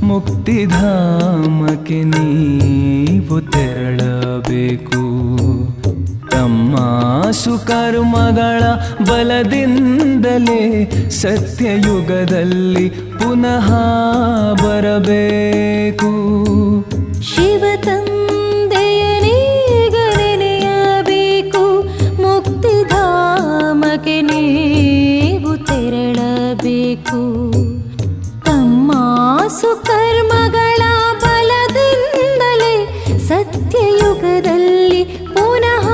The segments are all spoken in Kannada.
ಮುಕ್ತಿಧಾಮಕ್ಕೆ ನೀವು ತೆರಳಬೇಕು ತಮ್ಮ ಸುಕರ್ಮಗಳ ಬಲದಿಂದಲೇ ಸತ್ಯಯುಗದಲ್ಲಿ ಪುನಃ ಬರಬೇಕು ಶಿವ ತಂದೆಯನೀಗ ನೆನೆಯಬೇಕು ಮುಕ್ತಿಧಾಮಕ್ಕೆ ನೀವು ತೆರಳಬೇಕು ತಮ್ಮ ಸುಕರ್ಮಗಳ ಬಲದಿಂದಲೇ ಸತ್ಯಯುಗದಲ್ಲಿ ಪುನಃ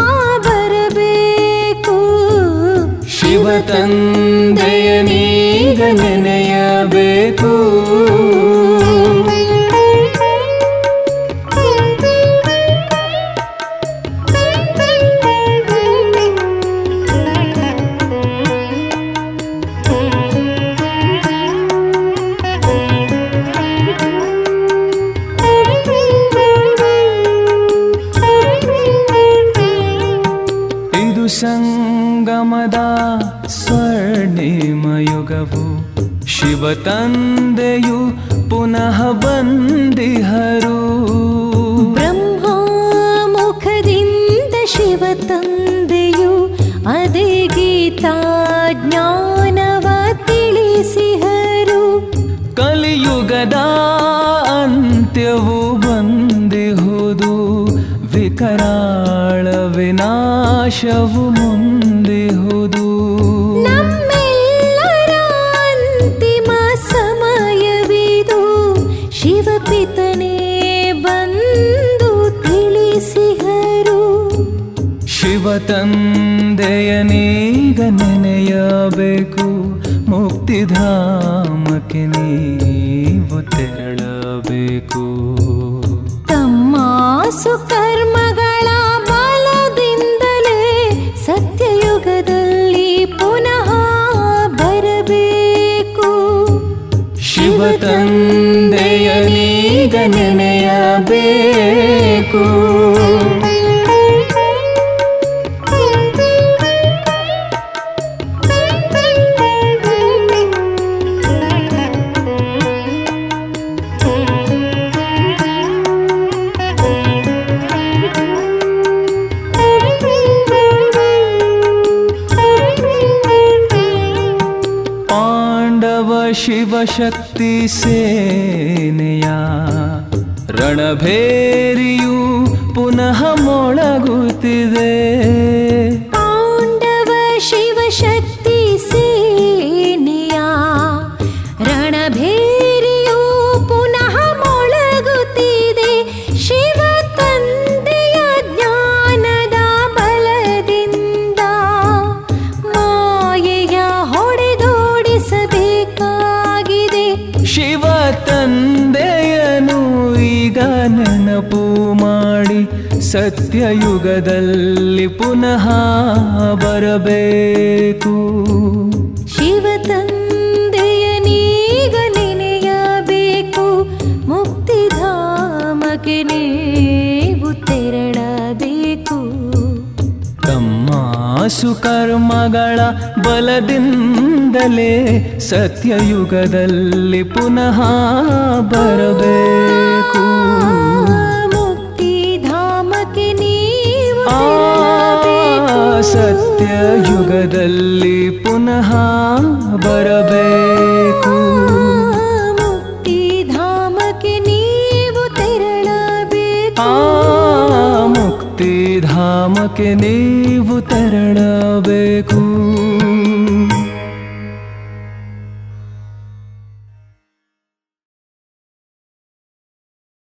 ಬರಬೇಕು ಶಿವ ತಂದೆಯನೀಗ ನೆನೆಯಬೇಕು ಇದು ಸಂಗಮದ ಸ್ವರ್ಣಿಮಯುಗವು ಶಿವ ತಂದೆಯು ಪುನಃ ಬಂದಿಹರು ಬ್ರಹ್ಮ ಮುಖದಿಂದ ಶಿವ ತಂದೆಯು ಅದೇ ಗೀತಾ ಜ್ಞಾನವ ತಿಳಿಸಿಹರು ಕಲಿಯುಗದ ಅಂತ್ಯವು ಬಂದಿಹುದು ವಿಕರಾಳ ವಿನಾಶವು ಮುಂದಿಹುದು ನಮ್ಮೆಲ್ಲರ ಅಂತಿಮ ಸಮಯವಿದು ಶಿವಪಿತನೇ ಬಂದು ತಿಳಿಸಿಹರು ಶಿವ ತಂದೆಯನೀಗ ನೆನೆಯಬೇಕು ಮುಕ್ತಿಧಾಮಕ್ಕೆ ನೀವು ತೆರಳಬೇಕು ತಮ್ಮ ಸುಕರ್ಮಗಳ ಬಲದಿಂದಲೇ ಸತ್ಯಯುಗದಲ್ಲಿ ಪುನಃ ಬರಬೇಕು ಶಿವ ತಂದೆಯನೀಗ ನೆನೆಯಬೇಕು ಪಾಂಡವ ಶಿವಶಕ್ತಿ ಸೇನೆಯ ರಣಭೇರಿಯು ಪುನಃ ಮೊಳಗುತ್ತಿದೆ ಪಾಂಡವ ಶಿವಶಕ್ತಿ ಸೇನೆಯ ರಣಭೇರಿಯು ಪುನಃ ಮೊಳಗುತ್ತಿದೆ ಶಿವ ತಂದೆಯ ಜ್ಞಾನದ ಬಲದಿಂದ ಮಾಯೆಯ ಹೊಡೆದೋಡಿಸಬೇಕಾಗಿದೆ ಶಿವ ತಂದೆಯನು ಈಗ ನೆನಪು ಮಾಡಿ ಸತ್ಯಯುಗದಲ್ಲಿ ಪುನಃ ಬರಬೇಕು ಶಿವ ತಂದೆಯನೀಗ ನೆನೆಯಬೇಕು ಮುಕ್ತಿಧಾಮಕ್ಕೆ ನೀವು ತೆರಳಬೇಕು ತಮ್ಮ ಸುಕರ್ಮಗಳ ಬಲದಿಂದಲೇ ಸತ್ಯಯುಗದಲ್ಲಿ ಪುನಃ ಬರಬೇಕು ಮುಕ್ತಿಧಾಮಕ್ಕೆ ನೀವು ಆ ತೆರಳಬೇಕು. ಸತ್ಯಯುಗದಲ್ಲಿ ಪುನಃ ಬರಬೇಕು ಮುಕ್ತಿಧಾಮಕ್ಕೆ ನೀವು ತೆರಳಬೇಕು ಆ ಮುಕ್ತಿಧಾಮಕ್ಕೆ ನೀವು ತೆರಳಬೇಕು